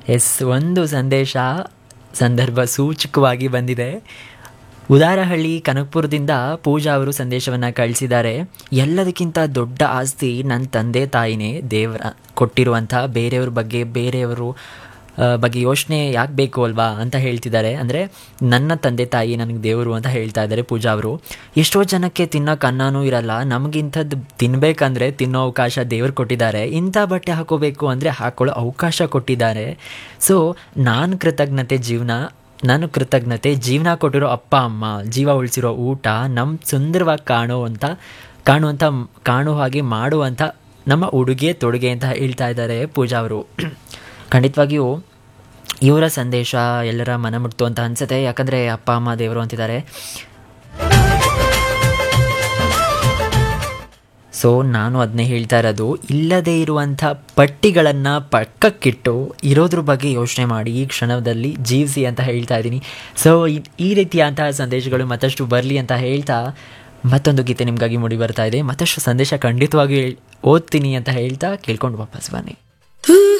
S ಒಂದು ಸಂದೇಶ ಸಂದರ್ಭ ಸೂಚಕವಾಗಿ ಬಂದಿದೆ ಉದಾರಹಳ್ಳಿ ಕನಕಪುರದಿಂದ ಪೂಜಾ ಅವರು ಸಂದೇಶವನ್ನು ಕಳಿಸಿದ್ದಾರೆ ಎಲ್ಲದಕ್ಕಿಂತ ದೊಡ್ಡ ಆಸ್ತಿ ನನ್ನ ತಂದೆ ತಾಯಿನೇ ದೇವರ ಕೊಟ್ಟಿರುವಂಥ ಬೇರೆಯವ್ರ ಬಗ್ಗೆ ಬೇರೆಯವರು ಆ, ಬಗ್ಗೆ ಯೋಚನೆ ಯಾಕೆ ಬೇಕು ಅಲ್ವಾ ಅಂತ ಹೇಳ್ತಿದ್ದಾರೆ ಅಂದರೆ ನನ್ನ ತಂದೆ ತಾಯಿ ನನಗೆ ದೇವರು ಅಂತ ಹೇಳ್ತಾ ಇದ್ದಾರೆ ಪೂಜಾ ಅವರು ಎಷ್ಟೋ ಜನಕ್ಕೆ ತಿನ್ನೋಕೆ ಅನ್ನನೂ ಇರಲ್ಲ ನಮಗಿಂಥದ್ದು ತಿನ್ನಬೇಕಂದ್ರೆ ತಿನ್ನೋ ಅವಕಾಶ ದೇವ್ರು ಕೊಟ್ಟಿದ್ದಾರೆ ಇಂಥ ಬಟ್ಟೆ ಹಾಕೋಬೇಕು ಅಂದರೆ ಹಾಕೊಳ್ಳೋ ಅವಕಾಶ ಕೊಟ್ಟಿದ್ದಾರೆ ಸೊ ನಾನು ಕೃತಜ್ಞತೆ ಜೀವನ ನಾನು ಕೃತಜ್ಞತೆ ಜೀವನ ಕೊಟ್ಟಿರೋ ಅಪ್ಪ ಅಮ್ಮ ಜೀವ ಉಳಿಸಿರೋ ಊಟ ನಮ್ಮ ಸುಂದರವಾಗಿ ಕಾಣುವಂಥ ಕಾಣುವಂಥ ಕಾಣುವ ಹಾಗೆ ಮಾಡುವಂಥ ನಮ್ಮ ಉಡುಗೆ ತೊಡುಗೆ ಅಂತ ಹೇಳ್ತಾ ಇದ್ದಾರೆ ಪೂಜಾ ಅವರು ಖಂಡಿತವಾಗಿಯೂ ಇವರ ಸಂದೇಶ ಎಲ್ಲರ ಮನ ಮುಟ್ತು ಅಂತ ಅನ್ಸುತ್ತೆ ಯಾಕಂದರೆ ಅಪ್ಪ ಅಮ್ಮ ದೇವರು ಅಂತಿದ್ದಾರೆ ಸೊ ನಾನು ಅದನ್ನೇ ಹೇಳ್ತಾ ಇರೋದು ಇಲ್ಲದೇ ಇರುವಂಥ ಪಟ್ಟಿಗಳನ್ನು ಪಕ್ಕಕ್ಕಿಟ್ಟು ಇರೋದ್ರ ಬಗ್ಗೆ ಯೋಚನೆ ಮಾಡಿ ಈ ಕ್ಷಣದಲ್ಲಿ ಜೀವಿಸಿ ಅಂತ ಹೇಳ್ತಾ ಇದ್ದೀನಿ ಸೊ ಈ ರೀತಿಯಾದಂತಹ ಸಂದೇಶಗಳು ಮತ್ತಷ್ಟು ಬರಲಿ ಅಂತ ಹೇಳ್ತಾ ಮತ್ತೊಂದು ಗೀತೆ ನಿಮಗಾಗಿ ಮೂಡಿ ಬರ್ತಾ ಇದೆ ಮತ್ತಷ್ಟು ಸಂದೇಶ ಖಂಡಿತವಾಗಿ ಹೇಳ್- ಓದ್ತೀನಿ ಅಂತ ಹೇಳ್ತಾ ಕೇಳ್ಕೊಂಡು ವಾಪಸ್ ಬನ್ನಿ